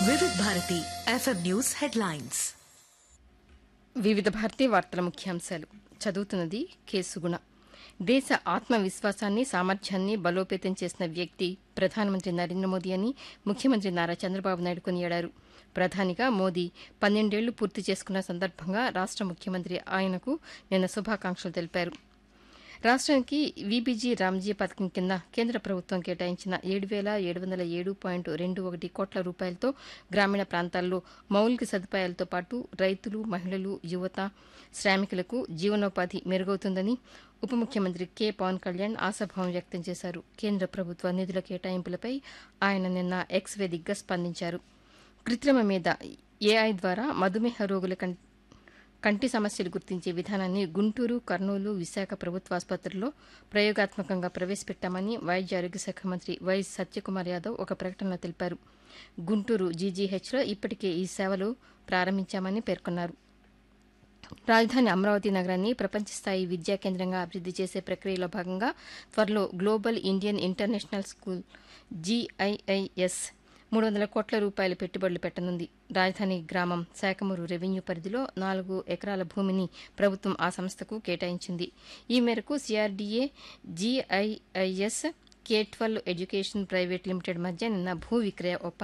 వివిధ Bharati FM news headlines వివిధ భారతీయ వార్తల ముఖ్యాంశాలు చదువుతున్నది కేసుగుణ దేశ ఆత్మవిశ్వాసాన్ని సామర్థ్యాన్ని బలోపేతం చేసిన వ్యక్తి ప్రధానమంత్రి నరేంద్ర మోదీ అని ముఖ్యమంత్రి నారా చంద్రబాబు నాయుడు కొనియాడారు ప్రధానిగా మోదీ పన్నెండేళ్లు పూర్తి చేసుకున్న సందర్భంగా రాష్ట ముఖ్యమంత్రి ఆయనకు నిన్న శుభాకాంక్షలు తెలిపారు రాష్ట్రానికి వీబీజీ రామ్జీ పథకం కింద కేంద్ర ప్రభుత్వం కేటాయించిన ఏడు వేల ఏడు వందల ఏడు పాయింట్ రెండు ఒకటి కోట్ల రూపాయలతో గ్రామీణ ప్రాంతాల్లో మౌలిక సదుపాయాలతో పాటు రైతులు మహిళలు యువత శ్రామికులకు జీవనోపాధి మెరుగవుతుందని ఉప ముఖ్యమంత్రి కె పవన్ కళ్యాణ్ ఆశాభావం వ్యక్తం చేశారు కేంద్ర ప్రభుత్వ నిధుల కేటాయింపులపై ఆయన నిన్న ఎక్స్ వేదికగా స్పందించారు కృత్రిమ మీద ఏఐ ద్వారా మధుమేహ రోగుల కం కంటి సమస్యలు గుర్తించే విధానాన్ని గుంటూరు కర్నూలు విశాఖ ప్రభుత్వ ఆసుపత్రుల్లో ప్రయోగాత్మకంగా ప్రవేశపెట్టామని వైద్య ఆరోగ్య శాఖ మంత్రి వై సత్యకుమార్ యాదవ్ ఒక ప్రకటనలో తెలిపారు గుంటూరు జీజీహెచ్లో ఇప్పటికే ఈ సేవలు ప్రారంభించామని పేర్కొన్నారు రాజధాని అమరావతి నగరాన్ని ప్రపంచ స్థాయి విద్యా కేంద్రంగా అభివృద్ది చేసే ప్రక్రియలో భాగంగా త్వరలో global Indian international school GIIS మూడు వందల కోట్ల రూపాయల పెట్టుబడులు పెట్టనుంది రాజధాని గ్రామం శాఖమూరు రెవెన్యూ పరిధిలో నాలుగు ఎకరాల భూమిని ప్రభుత్వం ఆ సంస్థకు కేటాయించింది ఈ మేరకు CRDA GIIS K twelve education private limited మధ్య నిన్న భూ విక్రయ ఒప్పందం